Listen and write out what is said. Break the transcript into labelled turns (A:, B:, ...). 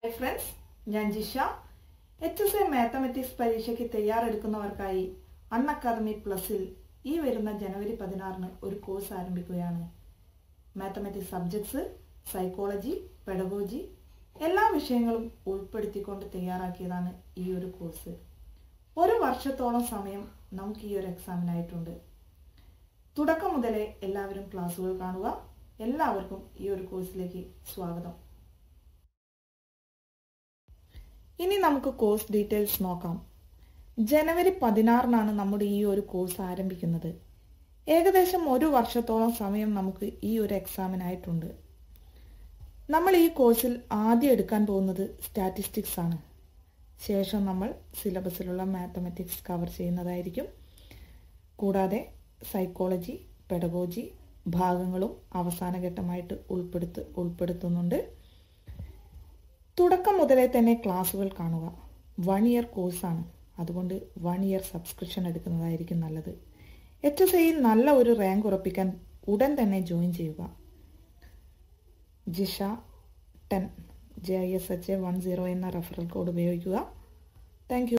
A: hi friends ഞാൻ Jisha H S A mathematics പരീക്ഷയ്ക്ക് തയ്യാറെടുക്കുന്നവർക്കായി അൺ അക്കാദമി പ്ലസിൽ ഈ വരുന്ന ജനുവരി പതിനാറിന് ഒരു കോഴ്സ് ആരംഭിക്കുകയാണ് മാത്തമെറ്റിക്സ് സബ്ജക്ട്സ് സൈക്കോളജി പെഡഗോജി എല്ലാ വിഷയങ്ങളും ഉൾപ്പെടുത്തിക്കൊണ്ട് തയ്യാറാക്കിയതാണ് ഈ ഒരു കോഴ്സ് ഒരു വർഷത്തോളം സമയം നമുക്ക് ഈ ഒരു എക്സാമിനായിട്ടുണ്ട് തുടക്കം മുതലേ എല്ലാവരും ക്ലാസ്സുകൾ കാണുക എല്ലാവർക്കും ഈ ഒരു കോഴ്സിലേക്ക് സ്വാഗതം ഇനി നമുക്ക് കോഴ്സ് ഡീറ്റെയിൽസ് നോക്കാം ജനുവരി പതിനാറിനാണ് നമ്മുടെ ഈ ഒരു കോഴ്സ് ആരംഭിക്കുന്നത് ഏകദേശം ഒരു വർഷത്തോളം സമയം നമുക്ക് ഈ ഒരു എക്സാമിനായിട്ടുണ്ട് നമ്മൾ ഈ കോഴ്സിൽ ആദ്യം എടുക്കാൻ പോകുന്നത് സ്റ്റാറ്റിസ്റ്റിക്സ് ആണ് ശേഷം നമ്മൾ സിലബസിലുള്ള മാത്തമെറ്റിക്സ് കവർ ചെയ്യുന്നതായിരിക്കും കൂടാതെ സൈക്കോളജി പെഡഗോജി ഭാഗങ്ങളും അവസാന ഘട്ടമായിട്ട് ഉൾപ്പെടുത്ത് ഉൾപ്പെടുത്തുന്നുണ്ട് തുടക്കം മുതലേ തന്നെ ക്ലാസ്സുകൾ കാണുക വൺ ഇയർ കോഴ്സാണ് അതുകൊണ്ട് വൺ ഇയർ സബ്സ്ക്രിപ്ഷൻ എടുക്കുന്നതായിരിക്കും നല്ലത് എച്ച് എസ് ഐയിൽ നല്ല ഒരു റാങ്ക് ഉറപ്പിക്കാൻ ഉടൻ തന്നെ ജോയിൻ ചെയ്യുക Jisha ten J I S H A one zero എന്ന റെഫറൽ കോഡ് ഉപയോഗിക്കുക താങ്ക്